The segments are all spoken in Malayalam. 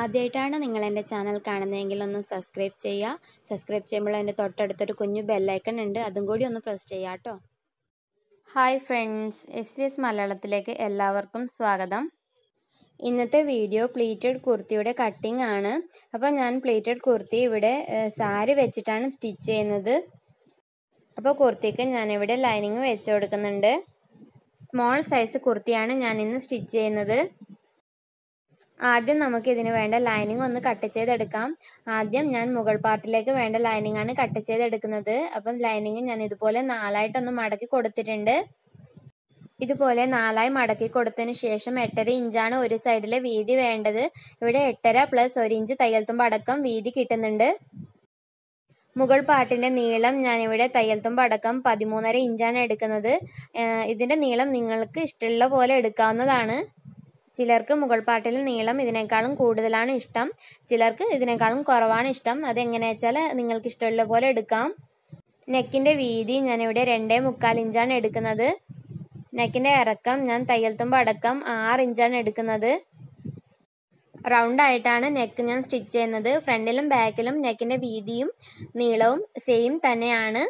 ആദ്യമായിട്ടാണ് നിങ്ങൾ എൻ്റെ ചാനൽ കാണുന്നതെങ്കിൽ ഒന്ന് സബ്സ്ക്രൈബ് ചെയ്യുക സബ്സ്ക്രൈബ് ചെയ്യുമ്പോൾ എൻ്റെ തൊട്ടടുത്തൊരു കുഞ്ഞു ബെല്ലൈക്കൺ ഉണ്ട് അതും കൂടി ഒന്ന് പ്രസ് ചെയ്യാം കേട്ടോ hi friends S V S മലയാളത്തിലേക്ക് എല്ലാവർക്കും സ്വാഗതം ഇന്നത്തെ വീഡിയോ പ്ലീറ്റഡ് കുർത്തിയുടെ കട്ടിംഗ് ആണ് അപ്പോൾ ഞാൻ പ്ലീറ്റഡ് കുർത്തി ഇവിടെ സാരി വെച്ചിട്ടാണ് സ്റ്റിച്ച് ചെയ്യുന്നത് അപ്പോൾ കുർത്തിക്ക് ഞാനിവിടെ ലൈനിങ് വെച്ച് കൊടുക്കുന്നുണ്ട് സ്മോൾ സൈസ് കുർത്തിയാണ് ഞാൻ ഇന്ന് സ്റ്റിച്ച് ചെയ്യുന്നത് ആദ്യം നമുക്ക് ഇതിന് വേണ്ട ലൈനിങ് ഒന്ന് കട്ട് ചെയ്തെടുക്കാം ആദ്യം ഞാൻ മുകൾ പാർട്ടിലേക്ക് വേണ്ട ലൈനിങ് ആണ് കട്ട് ചെയ്തെടുക്കുന്നത് അപ്പം ലൈനിങ് ഞാൻ ഇതുപോലെ നാലായിട്ടൊന്ന് മടക്കി കൊടുത്തിട്ടുണ്ട് ഇതുപോലെ നാലായി മടക്കി കൊടുത്തതിന് ശേഷം എട്ടര ഇഞ്ചാണ് ഒരു സൈഡിലെ വീതി വേണ്ടത് ഇവിടെ എട്ടര പ്ലസ് ഒരു ഇഞ്ച് തയ്യൽ തുമ്പ് അടക്കം വീതി കിട്ടുന്നുണ്ട് മുകൾ പാട്ടിന്റെ നീളം ഞാനിവിടെ തയ്യൽ തുമ്പ് അടക്കം പതിമൂന്നര ഇഞ്ചാണ് എടുക്കുന്നത് ഇതിന്റെ നീളം നിങ്ങൾക്ക് ഇഷ്ടമുള്ള പോലെ എടുക്കാവുന്നതാണ് ചിലർക്ക് മുകൾ പാട്ടിൽ നീളം ഇതിനേക്കാളും കൂടുതലാണ് ഇഷ്ടം ചിലർക്ക് ഇതിനേക്കാളും കുറവാണ് ഇഷ്ടം അതെങ്ങനെയാ വെച്ചാൽ നിങ്ങൾക്ക് ഇഷ്ടമുള്ള പോലെ എടുക്കാം നെക്കിന്റെ വീതി ഞാനിവിടെ രണ്ടേ മുക്കാൽ ഇഞ്ചാണ് എടുക്കുന്നത് നെക്കിന്റെ ഇറക്കം ഞാൻ തയ്യൽ തുമ്പ് അടക്കം ആറ് ഇഞ്ചാണ് എടുക്കുന്നത് റൗണ്ട് ആയിട്ടാണ് നെക്ക് ഞാൻ സ്റ്റിച്ച് ചെയ്യുന്നത് ഫ്രണ്ടിലും ബാക്കിലും നെക്കിന്റെ വീതിയും നീളവും സെയിം തന്നെയാണ്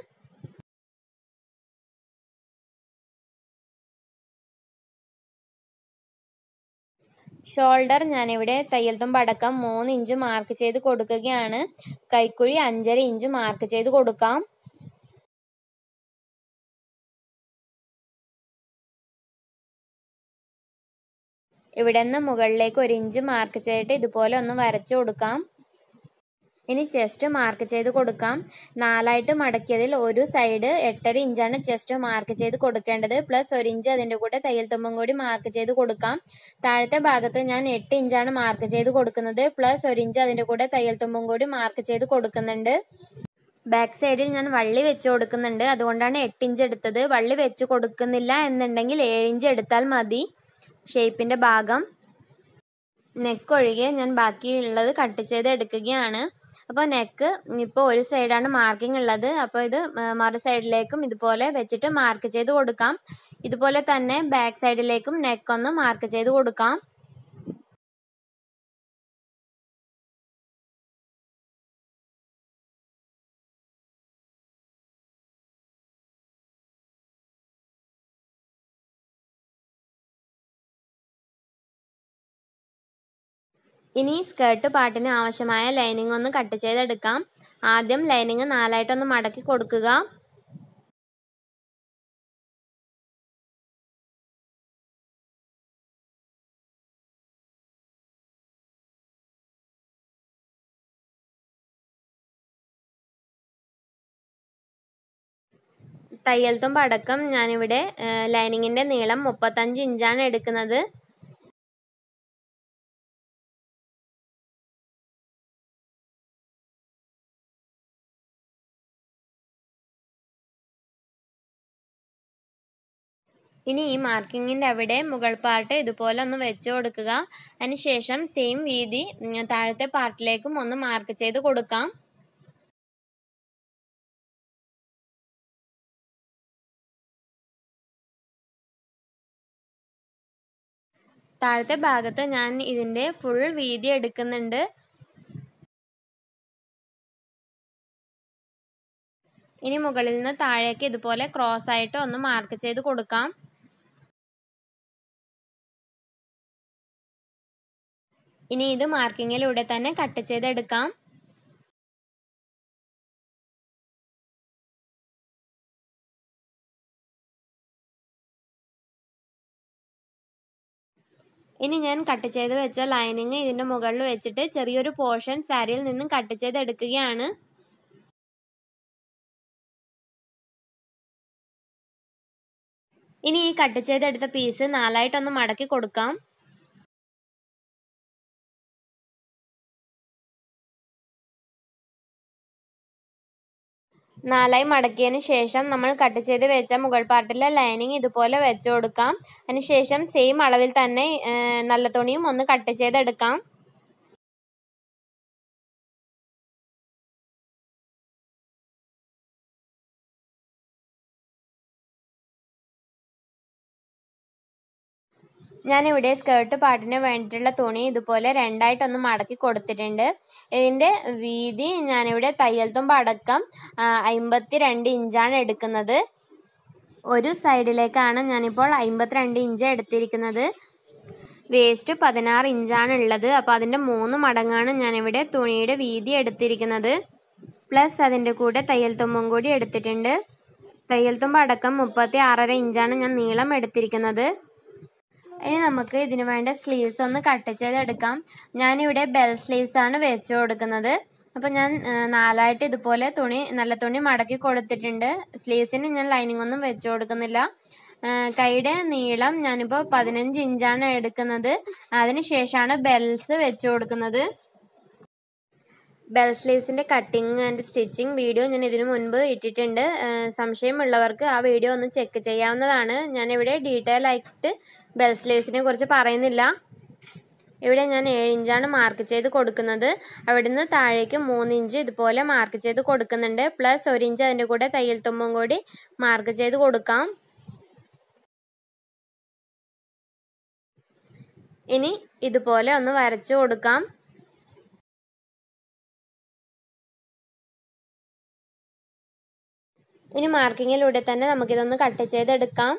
ഷോൾഡർ ഞാനിവിടെ തയ്യൽ തുമ്പ് അടക്കം മൂന്ന് ഇഞ്ച് മാർക്ക് ചെയ്ത് കൊടുക്കുകയാണ് കൈക്കുഴി അഞ്ചര ഇഞ്ച് മാർക്ക് ചെയ്ത് കൊടുക്കാം ഇവിടെ നിന്ന് മുകളിലേക്ക് ഒരു ഇഞ്ച് മാർക്ക് ചെയ്തിട്ട് ഇതുപോലെ ഒന്ന് വരച്ചു കൊടുക്കാം ഇനി ചെസ്റ്റ് മാർക്ക് ചെയ്ത് കൊടുക്കാം നാലായിട്ട് മടക്കിയതിൽ ഒരു സൈഡ് എട്ടര ഇഞ്ചാണ് ചെസ്റ്റ് മാർക്ക് ചെയ്ത് കൊടുക്കേണ്ടത് പ്ലസ് ഒരു ഇഞ്ച് അതിൻ്റെ കൂടെ തയ്യൽ തുമ്പും കൂടി മാർക്ക് ചെയ്ത് കൊടുക്കാം താഴത്തെ ഭാഗത്ത് ഞാൻ എട്ട് ഇഞ്ചാണ് മാർക്ക് ചെയ്ത് കൊടുക്കുന്നത് പ്ലസ് ഒരു ഇഞ്ച് അതിൻ്റെ കൂടെ തയ്യൽ തുമ്പും കൂടി മാർക്ക് ചെയ്ത് കൊടുക്കുന്നുണ്ട് ബാക്ക് സൈഡിൽ ഞാൻ വള്ളി വെച്ച് കൊടുക്കുന്നുണ്ട് അതുകൊണ്ടാണ് എട്ട് ഇഞ്ച് എടുത്തത് വള്ളി വെച്ച് കൊടുക്കുന്നില്ല എന്നുണ്ടെങ്കിൽ ഏഴ് ഇഞ്ച് എടുത്താൽ മതി ഷേപ്പിന്റെ ഭാഗം നെക്ക് ഒഴികെ ഞാൻ ബാക്കിയുള്ളത് കട്ട് ചെയ്ത് എടുക്കുകയാണ് അപ്പോൾ നെക്ക് ഇപ്പോൾ ഒരു സൈഡാണ് മാർക്കിംഗ് ഉള്ളത് അപ്പോൾ ഇത് മറു സൈഡിലേക്കും ഇതുപോലെ വെച്ചിട്ട് മാർക്ക് ചെയ്ത് കൊടുക്കാം ഇതുപോലെ തന്നെ ബാക്ക് സൈഡിലേക്കും നെക്ക് ഒന്ന് മാർക്ക് ചെയ്ത് കൊടുക്കാം ഇനി സ്കേർട്ട് പാട്ടിന് ആവശ്യമായ ലൈനിങ് ഒന്ന് കട്ട് ചെയ്തെടുക്കാം ആദ്യം ലൈനിങ് നാലായിട്ടൊന്ന് മടക്കി കൊടുക്കുക തയ്യൽ തുമ്പ് അടക്കം ഞാനിവിടെ ലൈനിങ്ങിന്റെ നീളം മുപ്പത്തഞ്ച് ഇഞ്ചാണ് എടുക്കുന്നത് ഇനി ഈ മാർക്കിങ്ങിൻ്റെ അവിടെ മുകൾ പാർട്ട് ഇതുപോലെ ഒന്ന് വെച്ച് കൊടുക്കുക അതിനുശേഷം സെയിം വീതി താഴത്തെ പാർട്ടിലേക്കും ഒന്ന് മാർക്ക് ചെയ്ത് കൊടുക്കാം താഴത്തെ ഭാഗത്ത് ഞാൻ ഇതിൻ്റെ ഫുൾ വീതി എടുക്കുന്നുണ്ട് ഇനി മുകളിൽ നിന്ന് താഴേക്ക് ഇതുപോലെ ക്രോസ് ആയിട്ട് ഒന്ന് മാർക്ക് ചെയ്ത് കൊടുക്കാം ഇനി ഇത് മാർക്കിങ്ങിലൂടെ തന്നെ കട്ട് ചെയ്തെടുക്കാം ഇനി ഞാൻ കട്ട് ചെയ്ത് വെച്ച ലൈനിങ് ഇതിന്റെ മുകളിൽ വെച്ചിട്ട് ചെറിയൊരു പോർഷൻ സാരിയിൽ നിന്നും കട്ട് ചെയ്തെടുക്കുകയാണ് ഇനി ഈ കട്ട് ചെയ്തെടുത്ത പീസ് നാലായിട്ടൊന്ന് മടക്കി കൊടുക്കാം നാലായി മടക്കിയതിന് ശേഷം നമ്മൾ കട്ട് ചെയ്ത് വെച്ച മുകൾ പാർട്ടിലെ ലൈനിങ് ഇതുപോലെ വെച്ചു കൊടുക്കാം അതിനുശേഷം സെയിം അളവിൽ തന്നെ നല്ല തുണിയും ഒന്ന് കട്ട് ചെയ്തെടുക്കാം ഞാനിവിടെ സ്കേർട്ട് പാട്ടിന് വേണ്ടിയിട്ടുള്ള തുണി ഇതുപോലെ രണ്ടായിട്ടൊന്ന് മടക്കി കൊടുത്തിട്ടുണ്ട് ഇതിൻ്റെ വീതി ഞാനിവിടെ തയ്യൽ തുമ്പ് അടക്കം അമ്പത്തി രണ്ട് ഇഞ്ചാണ് എടുക്കുന്നത് ഒരു സൈഡിലേക്കാണ് ഞാനിപ്പോൾ അമ്പത്തിരണ്ട് ഇഞ്ച് എടുത്തിരിക്കുന്നത് വേസ്റ്റ് പതിനാറ് ഇഞ്ചാണ് ഉള്ളത് അപ്പോൾ അതിൻ്റെ മൂന്ന് മടങ്ങാണ് ഞാനിവിടെ തുണിയുടെ വീതി എടുത്തിരിക്കുന്നത് പ്ലസ് അതിൻ്റെ കൂടെ തയ്യൽ തുമ്പും കൂടി എടുത്തിട്ടുണ്ട് തയ്യൽ തുമ്പ് അടക്കം മുപ്പത്തി ആറര ഇഞ്ചാണ് ഞാൻ നീളം എടുത്തിരിക്കുന്നത് ഇനി നമുക്ക് ഇതിനു വേണ്ട സ്ലീവ്സ് ഒന്ന് കട്ട് ചെയ്തെടുക്കാം ഞാനിവിടെ ബെൽ സ്ലീവ്സ് ആണ് വെച്ച് കൊടുക്കുന്നത് അപ്പോൾ ഞാൻ നാലായിട്ട് ഇതുപോലെ തുണി നല്ല തുണി മടക്കി കൊടുത്തിട്ടുണ്ട് സ്ലീവ്സിന് ഞാൻ ലൈനിങ് ഒന്നും വെച്ച് കൊടുക്കുന്നില്ല കൈയുടെ നീളം ഞാനിപ്പോൾ പതിനഞ്ച് ഇഞ്ചാണ് എടുക്കുന്നത് അതിന് ശേഷമാണ് ബെൽസ് വെച്ച് കൊടുക്കുന്നത് ബെൽ സ്ലീവ്സിൻ്റെ കട്ടിങ് ആൻഡ് സ്റ്റിച്ചിങ് വീഡിയോ ഞാൻ ഇതിനു മുൻപ് ഇട്ടിട്ടുണ്ട് സംശയമുള്ളവർക്ക് ആ വീഡിയോ ഒന്ന് ചെക്ക് ചെയ്യാവുന്നതാണ് ഞാനിവിടെ ഡീറ്റെയിൽ ആയിട്ട് ബെൽ സ്ലീവ്സിനെ കുറിച്ച് പറയുന്നില്ല ഇവിടെ ഞാൻ ഏഴ് ഇഞ്ചാണ് മാർക്ക് ചെയ്ത് കൊടുക്കുന്നത് അവിടുന്ന് താഴേക്ക് മൂന്ന് ഇഞ്ച് ഇതുപോലെ മാർക്ക് ചെയ്ത് കൊടുക്കുന്നുണ്ട് പ്ലസ് ഒരു ഇഞ്ച് അതിൻ്റെ കൂടെ തയ്യൽ തുമ്പും കൂടി മാർക്ക് ചെയ്ത് കൊടുക്കാം ഇനി ഇതുപോലെ ഒന്ന് വരച്ചു കൊടുക്കാം ഇനി മാർക്കിങ്ങിലൂടെ തന്നെ നമുക്കിതൊന്ന് കട്ട് ചെയ്തെടുക്കാം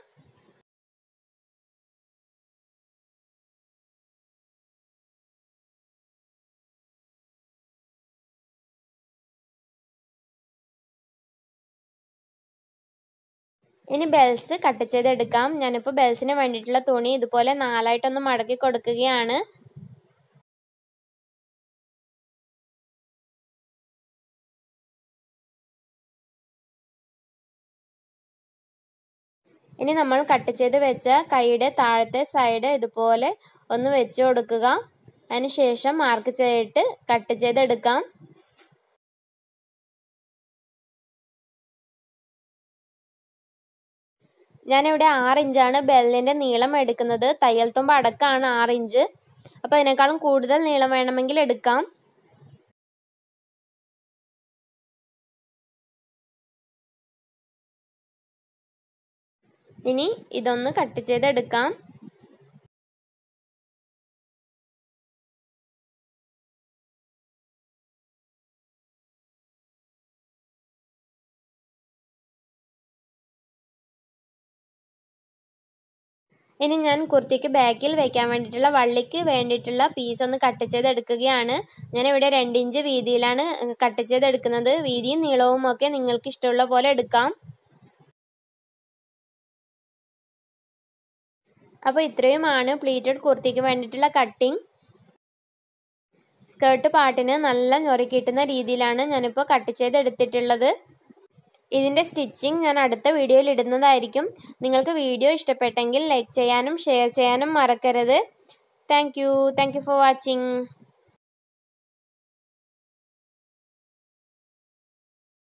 ഇനി ബെൽസ് കട്ട് ചെയ്തെടുക്കാം ഞാനിപ്പോൾ ബെൽസിന് വേണ്ടിയിട്ടുള്ള തുണി ഇതുപോലെ നാലായിട്ടൊന്ന് മടക്കി കൊടുക്കുകയാണ് ഇനി നമ്മൾ കട്ട് ചെയ്ത് വെച്ച കൈയുടെ താഴത്തെ സൈഡ് ഇതുപോലെ ഒന്ന് വെച്ച് കൊടുക്കുക അതിനുശേഷം മാർക്ക് ചെയ്തിട്ട് കട്ട് ചെയ്തെടുക്കാം ഞാനിവിടെ ആറ് ഇഞ്ചാണ് ബെല്ലിൻ്റെ നീളം എടുക്കുന്നത് തയ്യൽ തുമ്പ് അടക്കമാണ് ആറ് ഇഞ്ച് അപ്പോൾ അതിനേക്കാളും കൂടുതൽ നീളം വേണമെങ്കിൽ എടുക്കാം ഇനി ഇതൊന്ന് കട്ട് ചെയ്തെടുക്കാം ഇനി ഞാൻ കുർത്തിക്ക് ബാക്കിൽ വെക്കാൻ വേണ്ടിയിട്ടുള്ള വള്ളിക്ക് വേണ്ടിയിട്ടുള്ള പീസ് ഒന്ന് കട്ട് ചെയ്തെടുക്കുകയാണ് ഞാൻ ഇവിടെ രണ്ട് ഇഞ്ച് വീതിയിലാണ് കട്ട് ചെയ്തെടുക്കുന്നത് വീതിയും നീളവും ഒക്കെ നിങ്ങൾക്ക് ഇഷ്ടമുള്ള പോലെ എടുക്കാം അപ്പോൾ ഇത്രയുമാണ് പ്ലീറ്റഡ് കുർത്തിക്ക് വേണ്ടിയിട്ടുള്ള കട്ടിങ് സ്കേർട്ട് പാട്ടിന് നല്ല ഞൊറി കിട്ടുന്ന രീതിയിലാണ് ഞാനിപ്പോൾ കട്ട് ചെയ്തെടുത്തിട്ടുള്ളത് ഇതിൻ്റെ സ്റ്റിച്ചിങ് ഞാൻ അടുത്ത വീഡിയോയിൽ ഇടുന്നതായിരിക്കും നിങ്ങൾക്ക് വീഡിയോ ഇഷ്ടപ്പെട്ടെങ്കിൽ ലൈക്ക് ചെയ്യാനും ഷെയർ ചെയ്യാനും മറക്കരുത് thank you thank you for watching